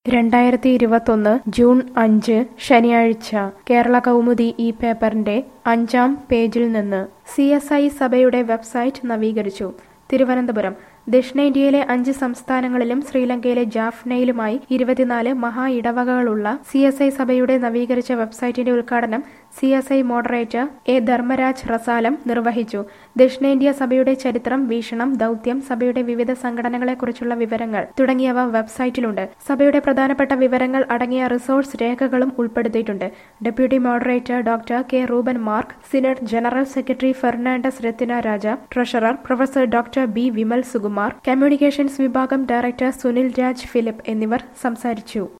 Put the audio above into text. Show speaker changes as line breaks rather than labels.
രണ്ടായിരത്തി ഇരുപത്തൊന്ന് ജൂൺ അഞ്ച് ശനിയാഴ്ച കേരള കൗമുദി ഈ പേപ്പറിന്റെ അഞ്ചാം പേജിൽ നിന്ന് സി എസ് ഐ സഭയുടെ വെബ്സൈറ്റ് നവീകരിച്ചു തിരുവനന്തപുരം ദക്ഷിണേന്ത്യയിലെ അഞ്ച് സംസ്ഥാനങ്ങളിലും ശ്രീലങ്കയിലെ ജാഫ്നയിലുമായി ഇരുപത്തിനാല് മഹാ ഇടവകകളുള്ള സി എസ് ഐ സഭയുടെ നവീകരിച്ച വെബ്സൈറ്റിന്റെ ഉദ്ഘാടനം C S I moderator A Dharmaraj Rasalam നിർവഹിച്ചു ദക്ഷിണേന്ത്യ സഭയുടെ ചരിത്രം വീക്ഷണം ദൗത്യം സഭയുടെ വിവിധ സംഘടനകളെക്കുറിച്ചുള്ള വിവരങ്ങൾ തുടങ്ങിയവ വെബ്സൈറ്റിലുണ്ട് സഭയുടെ പ്രധാനപ്പെട്ട വിവരങ്ങൾ അടങ്ങിയ റിസോഴ്സ് രേഖകളും ഉൾപ്പെടുത്തിയിട്ടുണ്ട് deputy moderator doctor K Reuben Mark synod general secretary Fernandez Rathina Raja treasurer professor doctor B Vimal Sukumar communications വിഭാഗം ഡയറക്ടർ സുനിൽ രാജ് ഫിലിപ്പ് എന്നിവർ സംസാരിച്ചു